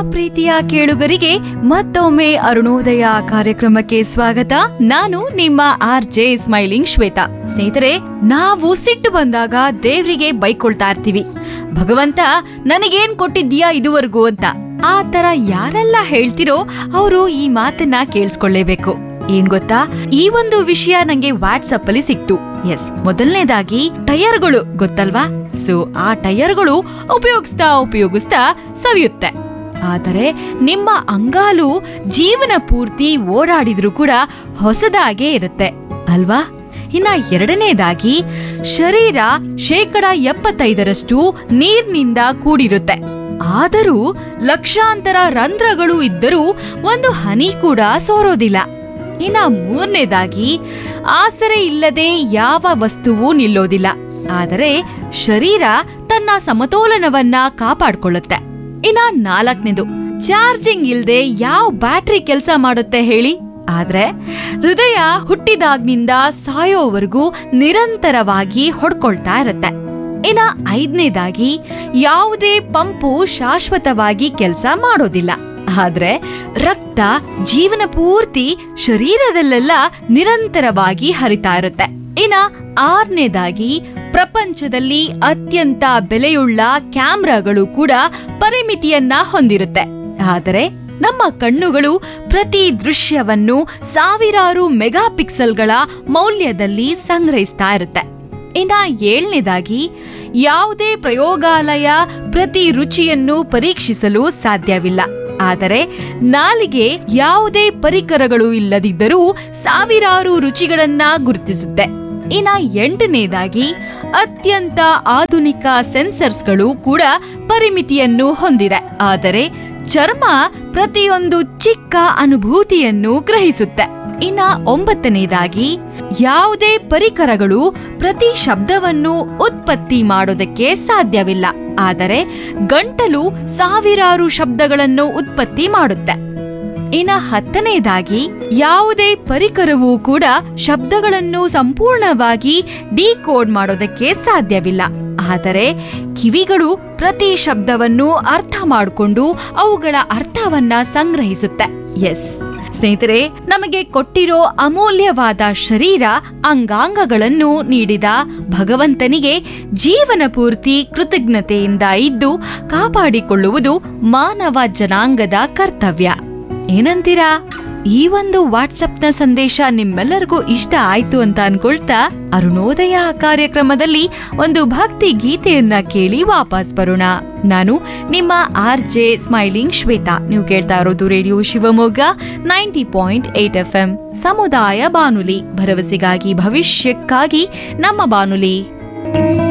ಪ್ರೀತಿಯ ಕೇಳುಗರಿಗೆ ಮತ್ತೊಮ್ಮೆ ಅರುಣೋದಯ ಕಾರ್ಯಕ್ರಮಕ್ಕೆ ಸ್ವಾಗತ ನಾನು ನಿಮ್ಮ ಆರ್ ಜೆ ಸ್ಮೈಲಿಂಗ್ ಶ್ವೇತಾ ಸ್ನೇಹಿತರೆ ನಾವು ಸಿಟ್ಟು ಬಂದಾಗ ದೇವ್ರಿಗೆ ಬೈಕೊಳ್ತಾ ಇರ್ತೀವಿ ಭಗವಂತ ನನಗೇನ್ ಕೊಟ್ಟಿದ್ಯಾ ಇದುವರೆಗೂ ಅಂತ ಆ ತರ ಯಾರೆಲ್ಲ ಹೇಳ್ತಿರೋ ಅವರು ಈ ಮಾತನ್ನ ಕೇಳಿಸ್ಕೊಳ್ಳೇಬೇಕು ಏನ್ ಗೊತ್ತಾ ಈ ಒಂದು ವಿಷಯ ನಂಗೆ ವಾಟ್ಸಪ್ ಅಲ್ಲಿ ಸಿಕ್ತು ಎಸ್ ಮೊದಲನೇದಾಗಿ ಟೈರ್ಗಳು ಗೊತ್ತಲ್ವಾ ಸೊ ಆ ಟೈರ್ಗಳು ಉಪಯೋಗಿಸ್ತಾ ಉಪಯೋಗಿಸ್ತಾ ಸವಿಯುತ್ತೆ ಆದರೆ ನಿಮ್ಮ ಅಂಗಾಲು ಜೀವನ ಪೂರ್ತಿ ಓಡಾಡಿದ್ರೂ ಕೂಡ ಹೊಸದಾಗೇ ಇರುತ್ತೆ ಅಲ್ವಾ ಇನ್ನ ಎರಡನೇದಾಗಿ ಶರೀರ ಶೇಕಡ ಎಪ್ಪತ್ತೈದರಷ್ಟು ನೀರ್ನಿಂದ ಕೂಡಿರುತ್ತೆ ಆದರೂ ಲಕ್ಷಾಂತರ ರಂಧ್ರಗಳು ಇದ್ದರೂ ಒಂದು ಹನಿ ಕೂಡ ಸೋರೋದಿಲ್ಲ ಇನ್ನ ಮೂರನೇದಾಗಿ ಆಸರೆ ಇಲ್ಲದೆ ಯಾವ ವಸ್ತುವೂ ನಿಲ್ಲೋದಿಲ್ಲ ಆದರೆ ಶರೀರ ತನ್ನ ಸಮತೋಲನವನ್ನ ಕಾಪಾಡ್ಕೊಳ್ಳುತ್ತೆ ಇನ್ನ ನಾಲ್ಕನೇದು ಚಾರ್ಜಿಂಗ್ ಇಲ್ದೆ ಯಾವ ಬ್ಯಾಟ್ರಿ ಕೆಲಸ ಮಾಡುತ್ತೆ ಹೇಳಿ ಆದ್ರೆ ಹೃದಯ ಹುಟ್ಟಿದಾಗ್ನಿಂದ ಸಾಯೋವರೆಗೂ ನಿರಂತರವಾಗಿ ಹೊಡ್ಕೊಳ್ತಾ ಇರುತ್ತೆ ಇನ್ನ ಐದನೇದಾಗಿ ಯಾವುದೇ ಪಂಪು ಶಾಶ್ವತವಾಗಿ ಕೆಲಸ ಮಾಡೋದಿಲ್ಲ ಆದ್ರೆ ರಕ್ತ ಜೀವನ ಪೂರ್ತಿ ಶರೀರದಲ್ಲೆಲ್ಲ ನಿರಂತರವಾಗಿ ಹರಿತಾ ಇರುತ್ತೆ ಇನ್ನ ಆರನೇದಾಗಿ ಪ್ರಪಂಚದಲ್ಲಿ ಅತ್ಯಂತ ಬೆಲೆಯುಳ್ಳ ಕ್ಯಾಮ್ರಾಗಳು ಕೂಡ ಪರಿಮಿತಿಯನ್ನ ಹೊಂದಿರುತ್ತೆ ಆದರೆ ನಮ್ಮ ಕಣ್ಣುಗಳು ಪ್ರತಿ ದೃಶ್ಯವನ್ನು ಸಾವಿರಾರು ಮೆಗಾ ಪಿಕ್ಸೆಲ್ಗಳ ಮೌಲ್ಯದಲ್ಲಿ ಸಂಗ್ರಹಿಸ್ತಾ ಇರುತ್ತೆ ಇನ್ನ ಏಳನೇದಾಗಿ ಯಾವುದೇ ಪ್ರಯೋಗಾಲಯ ಪ್ರತಿ ರುಚಿಯನ್ನು ಪರೀಕ್ಷಿಸಲು ಸಾಧ್ಯವಿಲ್ಲ ಆದರೆ ನಾಲಿಗೆ ಯಾವುದೇ ಪರಿಕರಗಳು ಇಲ್ಲದಿದ್ದರೂ ಸಾವಿರಾರು ರುಚಿಗಳನ್ನ ಗುರುತಿಸುತ್ತೆ ಇನ್ನ ಎಂಟನೇದಾಗಿ ಅತ್ಯಂತ ಆಧುನಿಕ ಸೆನ್ಸರ್ಸ್ಗಳು ಕೂಡ ಪರಿಮಿತಿಯನ್ನು ಹೊಂದಿದೆ ಆದರೆ ಚರ್ಮ ಪ್ರತಿಯೊಂದು ಚಿಕ್ಕ ಅನುಭೂತಿಯನ್ನು ಗ್ರಹಿಸುತ್ತೆ ಇನ್ನ ಒಂಬತ್ತನೇದಾಗಿ ಯಾವುದೇ ಪರಿಕರಗಳು ಪ್ರತಿ ಶಬ್ದವನ್ನು ಉತ್ಪತ್ತಿ ಮಾಡೋದಕ್ಕೆ ಸಾಧ್ಯವಿಲ್ಲ ಆದರೆ ಗಂಟಲು ಸಾವಿರಾರು ಶಬ್ದಗಳನ್ನು ಉತ್ಪತ್ತಿ ಮಾಡುತ್ತೆ ಇನ್ನ ಹತ್ತನೇದಾಗಿ ಯಾವುದೇ ಪರಿಕರವೂ ಕೂಡ ಶಬ್ದಗಳನ್ನು ಸಂಪೂರ್ಣವಾಗಿ ಡಿಕೋಡ್ ಮಾಡೋದಕ್ಕೆ ಸಾಧ್ಯವಿಲ್ಲ ಆದರೆ ಕಿವಿಗಳು ಪ್ರತಿ ಶಬ್ದವನ್ನು ಅರ್ಥ ಮಾಡಿಕೊಂಡು ಅವುಗಳ ಅರ್ಥವನ್ನ ಸಂಗ್ರಹಿಸುತ್ತೆ ಎಸ್ ಸ್ನೇಹಿತರೆ ನಮಗೆ ಕೊಟ್ಟಿರೋ ಅಮೂಲ್ಯವಾದ ಶರೀರ ಅಂಗಾಂಗಗಳನ್ನು ನೀಡಿದ ಭಗವಂತನಿಗೆ ಜೀವನ ಪೂರ್ತಿ ಕೃತಜ್ಞತೆಯಿಂದ ಇದ್ದು ಕಾಪಾಡಿಕೊಳ್ಳುವುದು ಮಾನವ ಜನಾಂಗದ ಕರ್ತವ್ಯ ಏನಂತೀರಾ ಈ ಒಂದು ವಾಟ್ಸಪ್ನ ಸಂದೇಶ ನಿಮ್ಮೆಲ್ಲರಿಗೂ ಇಷ್ಟ ಆಯ್ತು ಅಂತ ಅನ್ಕೊಳ್ತಾ ಅರುಣೋದಯ ಕಾರ್ಯಕ್ರಮದಲ್ಲಿ ಒಂದು ಭಕ್ತಿ ಗೀತೆಯನ್ನ ಕೇಳಿ ವಾಪಸ್ ಬರೋಣ ನಾನು ನಿಮ್ಮ ಆರ್ ಜೆ ಸ್ಮೈಲಿಂಗ್ ಶ್ವೇತಾ ನೀವು ಕೇಳ್ತಾ ಇರೋದು radio Shivamogga ninety point eight F M ಸಮುದಾಯ ಬಾನುಲಿ ಭರವಸೆಗಾಗಿ ಭವಿಷ್ಯಕ್ಕಾಗಿ ನಮ್ಮ ಬಾನುಲಿ